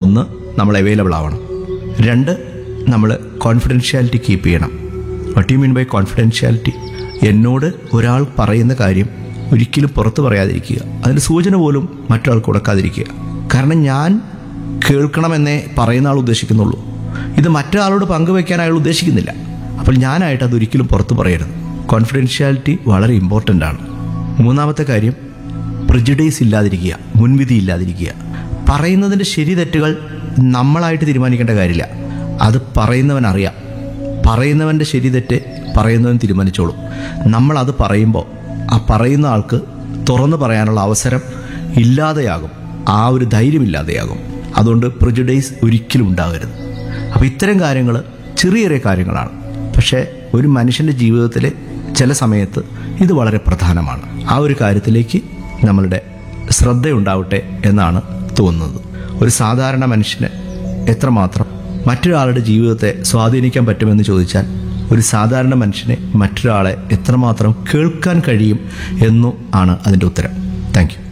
ഒന്ന് നമ്മൾ അവൈലബിൾ ആവണം രണ്ട് നമ്മൾ കോൺഫിഡൻഷ്യാലിറ്റി കീപ്പ് ചെയ്യണം what you mean by confidentiality എന്നോട് ഒരാൾ പറയുന്ന കാര്യം ഒരിക്കലും പുറത്ത് പറയാതിരിക്കുക അതിൻ്റെ സൂചന പോലും മറ്റൊരാൾക്ക് കൊടുക്കാതിരിക്കുക കാരണം ഞാൻ കേൾക്കണമെന്നേ പറയുന്ന ആൾ ഉദ്ദേശിക്കുന്നുള്ളൂ ഇത് മറ്റൊരാളോട് പങ്കുവെക്കാൻ അയാൾ ഉദ്ദേശിക്കുന്നില്ല അപ്പോൾ ഞാനായിട്ട് അതൊരിക്കലും പുറത്ത് പറയരുത് കോൺഫിഡൻഷ്യാലിറ്റി വളരെ ഇമ്പോർട്ടൻ്റ് ആണ് മൂന്നാമത്തെ കാര്യം പ്രിജുഡൈസ് ഇല്ലാതിരിക്കുക മുൻവിധി ഇല്ലാതിരിക്കുക പറയുന്നതിൻ്റെ ശരി തെറ്റുകൾ നമ്മളായിട്ട് തീരുമാനിക്കേണ്ട കാര്യമില്ല അത് പറയുന്നവൻ അറിയാം പറയുന്നവൻ്റെ ശരി തെറ്റ് പറയുന്നവൻ തീരുമാനിച്ചോളും നമ്മൾ അത് പറയുമ്പോൾ ആ പറയുന്ന ആൾക്ക് തുറന്നു പറയാനുള്ള അവസരം ഇല്ലാതെയാകും ആ ഒരു ധൈര്യമില്ലാതെയാകും അതുകൊണ്ട് പ്രിജുഡൈസ് ഒരിക്കലും ഉണ്ടാകരുത് അപ്പോൾ ഇത്തരം കാര്യങ്ങൾ ചെറിയ ചെറിയ കാര്യങ്ങളാണ് പക്ഷേ ഒരു മനുഷ്യൻ്റെ ജീവിതത്തിൽ ചില സമയത്ത് ഇത് വളരെ പ്രധാനമാണ് ആ ഒരു കാര്യത്തിലേക്ക് നമ്മളുടെ ശ്രദ്ധയുണ്ടാവട്ടെ എന്നാണ് തോന്നുന്നത് ഒരു സാധാരണ മനുഷ്യന് എത്രമാത്രം മറ്റൊരാളുടെ ജീവിതത്തെ സ്വാധീനിക്കാൻ പറ്റുമെന്ന് ചോദിച്ചാൽ ഒരു സാധാരണ മനുഷ്യനെ മറ്റൊരാളെ എത്രമാത്രം കേൾക്കാൻ കഴിയും എന്നു ആണ് അതിൻ്റെ ഉത്തരം താങ്ക് യു